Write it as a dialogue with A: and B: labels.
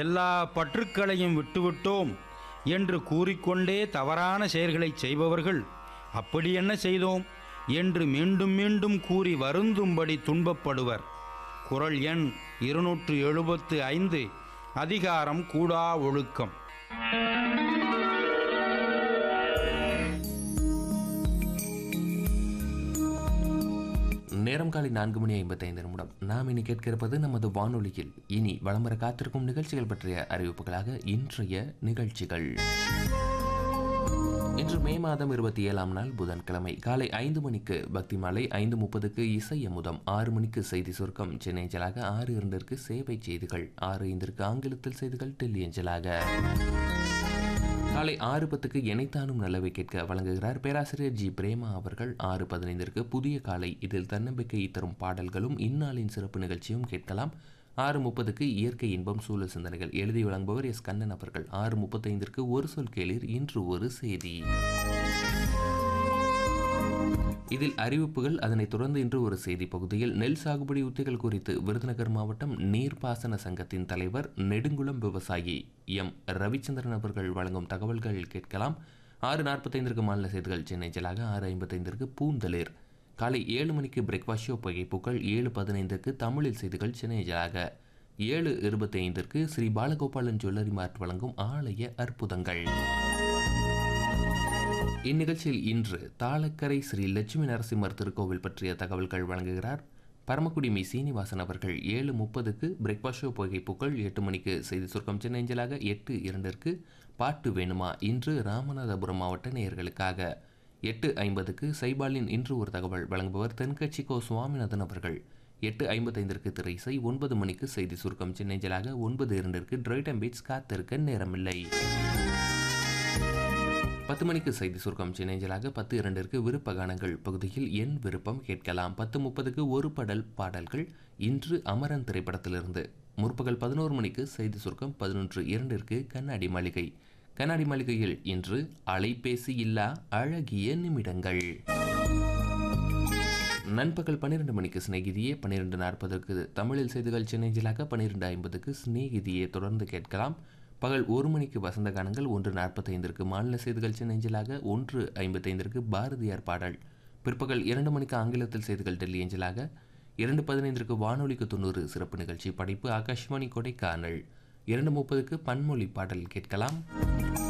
A: எல்லா பற்றுக்களையும் விட்டுவிட்டோம் என்று கூறிக்கொண்டே தவறான செயல்களைச் செய்பவர்கள் அப்படி என்ன செய்தோம் என்று மீண்டும் மீண்டும் கூறி வருந்தும்படி துன்பப்படுவர் குறள் எண் இருநூற்று எழுபத்து ஐந்து அதிகாரம் கூடா ஒழுக்கம்
B: நேரம் காலை நான்கு மணி ஐம்பத்தைந்து நிமிடம் நாம் இனி கேட்கிறப்பது நமது வானொலியில் இனி வலம் வர காத்திருக்கும் நிகழ்ச்சிகள் பற்றிய அறிவிப்புகளாக இன்றைய நிகழ்ச்சிகள் இன்று மே மாதம் இருபத்தி ஏழாம் நாள் புதன்கிழமை காலை ஐந்து மணிக்கு பக்தி மாலை ஐந்து முப்பதுக்கு இசை அமுதம் ஆறு மணிக்கு செய்தி சுருக்கம் சென்னை அஞ்சலாக ஆறு இரண்டிற்கு சேவை செய்திகள் ஆறு ஐந்திற்கு ஆங்கிலத்தில் செய்திகள் டெல்லி அஞ்சலாக காலை ஆறு பத்துக்கு எனைத்தானும் நல்லவை கேட்க வழங்குகிறார் பேராசிரியர் ஜி பிரேமா அவர்கள் ஆறு பதினைந்திற்கு புதிய காலை இதில் தன்னம்பிக்கை தரும் பாடல்களும் இந்நாளின் சிறப்பு நிகழ்ச்சியும் கேட்கலாம் ஆறு முப்பதுக்கு இயற்கை இன்பம் சூழல் சிந்தனைகள் எழுதி வழங்குபவர் எஸ் கண்ணன் அவர்கள் ஆறு முப்பத்தைந்திற்கு ஒரு சொல் கேளீர் இன்று ஒரு செய்தி இதில் அறிவிப்புகள் அதனைத் தொடர்ந்து இன்று ஒரு செய்தி பகுதியில் நெல் சாகுபடி உத்திகள் குறித்து விருதுநகர் மாவட்டம் நீர்ப்பாசன சங்கத்தின் தலைவர் நெடுங்குளம் விவசாயி எம் ரவிச்சந்திரன் அவர்கள் வழங்கும் தகவல்கள் கேட்கலாம் ஆறு நாற்பத்தைந்திற்கு மாநில செய்திகள் சென்னை ஜலாக ஆறு ஐம்பத்தைந்திற்கு பூந்தளிர் காலை ஏழு மணிக்கு பிரேக்ஃபாஸ்ட் ஷோ புகைப்புகள் ஏழு பதினைந்திற்கு தமிழில் செய்திகள் சென்னை ஜலாக ஏழு இருபத்தி ஐந்திற்கு ஸ்ரீ பாலகோபாலன் ஜுவல்லரி மார்ட் வழங்கும் ஆலய அற்புதங்கள் இந்நிகழ்ச்சியில் இன்று தாளக்கரை ஸ்ரீ லட்சுமி நரசிம்மர் திருக்கோவில் பற்றிய தகவல்கள் வழங்குகிறார் பரமக்குடி மீ சீனிவாசன் அவர்கள் ஏழு முப்பதுக்கு பிரேக்ஃபாஸ்ட் ஷோ புகைப்புகள் எட்டு மணிக்கு செய்தி சுருக்கம் சென்னஞ்சலாக எட்டு இரண்டிற்கு பாட்டு வேணுமா இன்று ராமநாதபுரம் மாவட்ட நேயர்களுக்காக எட்டு ஐம்பதுக்கு சைபாலின் இன்று ஒரு தகவல் வழங்குபவர் தென்கட்சி கோ சுவாமிநாதன் அவர்கள் எட்டு ஐம்பத்தைந்திற்கு திரை இசை ஒன்பது மணிக்கு செய்தி சுருக்கம் சென்னஞ்சலாக ஒன்பது இரண்டிற்கு டிரைட்டம் பீட்ஸ் காத்திருக்க நேரமில்லை பத்து மணிக்கு செய்தி சுருக்கம் சினேஞ்சலாக பத்து இரண்டிற்கு விருப்ப கானங்கள் பகுதியில் என் விருப்பம் கேட்கலாம் பத்து முப்பதுக்கு ஒரு படல் பாடல்கள் இன்று அமரன் திரைப்படத்திலிருந்து முற்பகல் பதினோரு மணிக்கு செய்தி சுருக்கம் பதினொன்று இரண்டிற்கு கண்ணாடி மாளிகை கண்ணாடி மாளிகையில் இன்று அலைபேசி இல்லா அழகிய நிமிடங்கள் நண்பகல் பன்னிரெண்டு மணிக்கு சிநேகிதியே பன்னிரெண்டு நாற்பதுக்கு தமிழில் செய்திகள் சென்னைஜிலாக பன்னிரெண்டு ஐம்பதுக்கு சிநேகிதியை தொடர்ந்து கேட்கலாம் பகல் ஒரு மணிக்கு வசந்த கானங்கள் ஒன்று நாற்பத்தைந்திற்கு மாநில செய்திகள் சென்னஞ்சலாக ஒன்று ஐம்பத்தைந்திற்கு பாரதியார் பாடல் பிற்பகல் இரண்டு மணிக்கு ஆங்கிலத்தில் செய்திகள் டெல்லி ஏஞ்சலாக இரண்டு பதினைந்திற்கு வானொலிக்கு தொண்ணூறு சிறப்பு நிகழ்ச்சி படைப்பு ஆகாஷ்வாணி கொடைக்கானல் இரண்டு முப்பதுக்கு பன்மொழி பாடல் கேட்கலாம்